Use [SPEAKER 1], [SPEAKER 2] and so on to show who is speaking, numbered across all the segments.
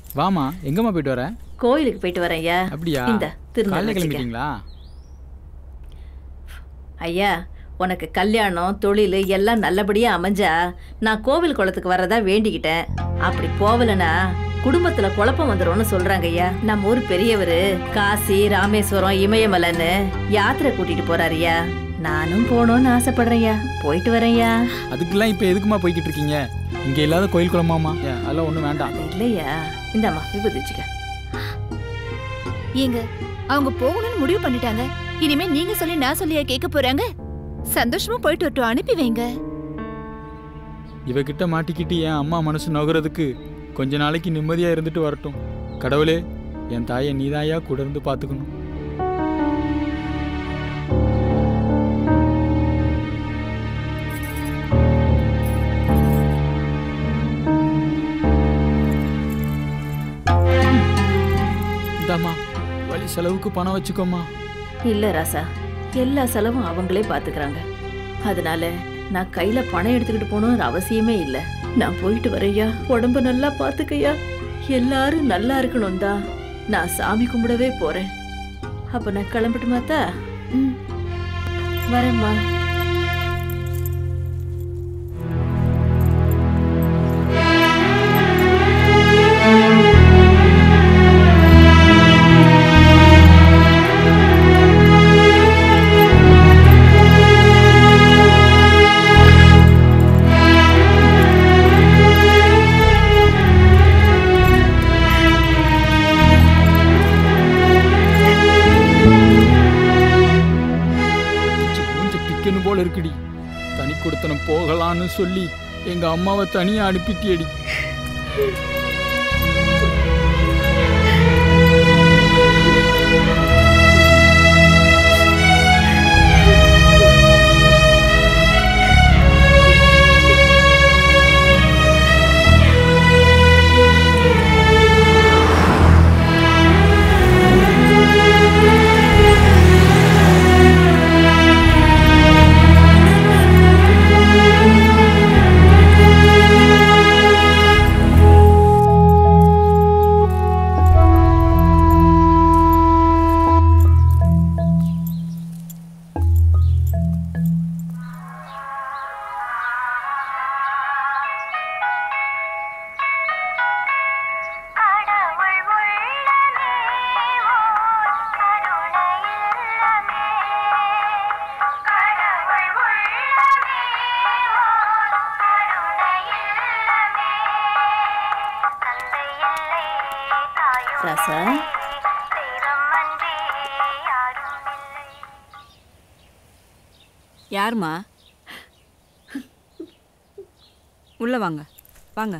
[SPEAKER 1] வாமா எங்கம்மா போயிட்டு வர
[SPEAKER 2] கோயிலுக்கு போயிட்டு வரேன் ஐயா
[SPEAKER 1] அப்படியா
[SPEAKER 2] இந்த திருநெல்
[SPEAKER 1] காலையில
[SPEAKER 2] வச்சுக்க.
[SPEAKER 1] கிளம்பிட்டீங்களா
[SPEAKER 2] ஐயா உனக்கு கல்யாணம் தொழில் எல்லாம் நல்லபடியா அமைஞ்சா நான் கோவில் குளத்துக்கு வரதா வேண்டிக்கிட்டேன் அப்படி போகலனா குடும்பத்துல குழப்பம் வந்துரும்னு சொல்றாங்க ஐயா நம்ம ஊர் பெரியவரு காசி ராமேஸ்வரம் இமயமலைன்னு யாத்திரை கூட்டிட்டு போறாருயா நானும் போகணும்னு ஆசைப்படுறேன்யா போயிட்டு வரேன்யா
[SPEAKER 1] அதுக்கெல்லாம் இப்போ எதுக்குமா போய்கிட்டு இருக்கீங்க இங்கே இல்லாத கோயில் குளமாமா ஏன், அதெல்லாம் ஒன்றும் வேண்டாம்
[SPEAKER 2] அது இல்லையா இந்தாம்மா விபதிச்சுக்க
[SPEAKER 3] ஏங்க அவங்க போகணும்னு முடிவு பண்ணிட்டாங்க இனிமே நீங்க சொல்லி நான் சொல்லியா கேட்க போறாங்க சந்தோஷமா போயிட்டு வரட்டும் அனுப்பி வைங்க
[SPEAKER 1] இவகிட்ட மாட்டிக்கிட்டு என் அம்மா மனசு நோகிறதுக்கு கொஞ்ச நாளைக்கு நிம்மதியாக இருந்துட்டு வரட்டும் கடவுளே என் தாயை நீதாயா கூட இருந்து பார்த்துக்கணும் இந்தாம்மா வழி செலவுக்கு பணம் வச்சுக்கோம்மா
[SPEAKER 2] இல்ல ராசா எல்லா செலவும் அவங்களே பாத்துக்கறாங்க அதனால நான் கையில பணம் எடுத்துக்கிட்டு போகணும்னு அவசியமே இல்ல நான் போயிட்டு வரையா உடம்ப நல்லா பாத்துக்கய்யா எல்லாரும் நல்லா இருக்கணும் தான் நான் சாமி கும்பிடவே போறேன் அப்ப நான் கிளம்பட்டுமாத்தா
[SPEAKER 3] ம்.
[SPEAKER 2] வரேம்மா
[SPEAKER 1] பிச்சு மூஞ்ச பிக்கணும் போல இருக்குடி தனி கொடுத்தனம் போகலான்னு சொல்லி எங்க அம்மாவை தனியா அனுப்பிட்டியடி
[SPEAKER 4] கடவுள் உள்ளமே ஓர் கருணை இல்லமே கடவுள் உள்ளமே ஓர் கருணை இல்லமே தந்தை இல்லை தாயும்
[SPEAKER 2] ராசா.
[SPEAKER 4] இல்லை தெய்வம் அன்றி யாரும் இல்லை
[SPEAKER 5] யாரும்மா உள்ள வாங்க வாங்க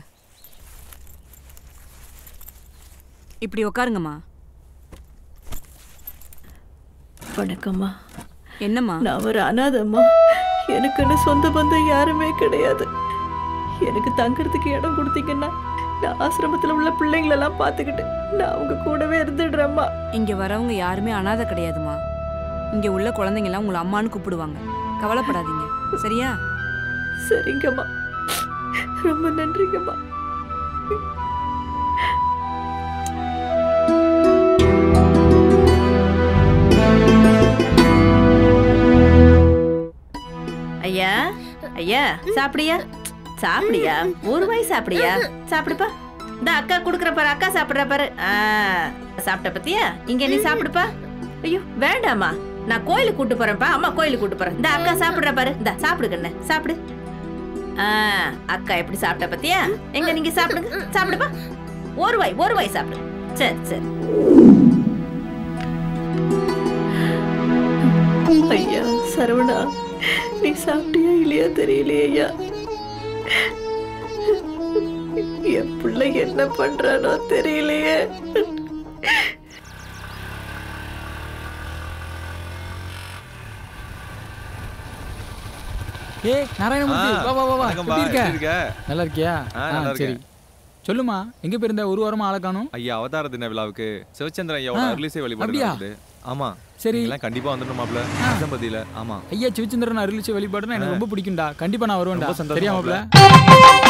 [SPEAKER 5] இப்படி உட்காருங்கம்மா
[SPEAKER 2] வணக்கம்மா
[SPEAKER 5] என்னம்மா
[SPEAKER 2] நான் ஒரு அனாதம்மா எனக்குன்னு சொந்த பந்தம் யாருமே கிடையாது எனக்கு தங்கறதுக்கு இடம் கொடுத்தீங்கன்னா நான் ஆசிரமத்துல உள்ள பிள்ளைங்களெல்லாம் பார்த்துக்கிட்டு நான் அவங்க கூடவே இருந்துடுறேம்மா
[SPEAKER 5] இங்க வரவங்க யாருமே அனாதை கிடையாதும்மா இங்க உள்ள குழந்தைங்க எல்லாம் உங்களை அம்மான்னு கூப்பிடுவாங்க கவலைப்படாதீங்க சரியா
[SPEAKER 2] சரிங்கம்மா ரொம்ப நன்றிங்கம்மா ஐயா ஐயா சாப்பிடியா சாப்பிடியா ஒரு வாய் சாப்பிடியா சாப்பிடுப்பா இந்த அக்கா குடுக்குற பாரு அக்கா சாப்பிடுற பாரு ஆ, சாப்பிட்ட பத்தியா இங்க நீ சாப்பிடுப்பா ஐயோ வேண்டாம்மா நான் கோயிலுக்கு கூட்டு போறேன்ப்பா அம்மா கோயிலுக்கு கூட்டு போறேன் இந்த அக்கா சாப்பிடுற பாரு இந்த சாப்பிடு கண்ணு சாப்பிடு ஆ, அக்கா எப்படி சாப்பிட்ட பத்தியா எங்க நீங்க சாப்பிடுங்க சாப்பிடுப்பா ஒரு வாய் ஒரு வாய் சாப்பிடு சரி சரி ஐயா சரவணா நீ சாப்பிட்டியா இல்லையா தெரியலையே ஐயா என் பிள்ளை என்ன பண்றானோ தெரியலையே
[SPEAKER 1] ஏய் நாராயணமூர்த்தி
[SPEAKER 6] ஆ,
[SPEAKER 1] வா வா வா வா
[SPEAKER 6] வணக்கம்பா,
[SPEAKER 1] எப்படி இருக்க
[SPEAKER 6] எப்படி இருக்க?
[SPEAKER 1] நல்லா இருக்கியா
[SPEAKER 6] ஆ, நல்லா
[SPEAKER 1] சரி
[SPEAKER 6] இருக்கேன்.
[SPEAKER 1] சொல்லுமா எங்க போயிருந்த ஒரு வாரமா ஆளை காணோம்
[SPEAKER 6] ஐயா அவதார தின விழாவுக்கு சிவச்சந்திரன் ஐயாவோட
[SPEAKER 1] ஆ,
[SPEAKER 6] அருளிசை வழிபாடு
[SPEAKER 1] அப்படியா?
[SPEAKER 6] நடக்குது ஆமா
[SPEAKER 1] சரி.
[SPEAKER 6] எல்லாம் கண்டிப்பா வந்துடணும் மாப்ள தம்பதியில ஆமா
[SPEAKER 1] ஐயா சிவச்சந்திரன் அருளிச்சு வழிபாடுனா எனக்கு ரொம்ப பிடிக்கும்டா கண்டிப்பா நான் வருவேன்டா
[SPEAKER 6] ரொம்ப சந்தோஷம்
[SPEAKER 1] சரியா
[SPEAKER 6] மாப்ள.
[SPEAKER 1] மாப்ள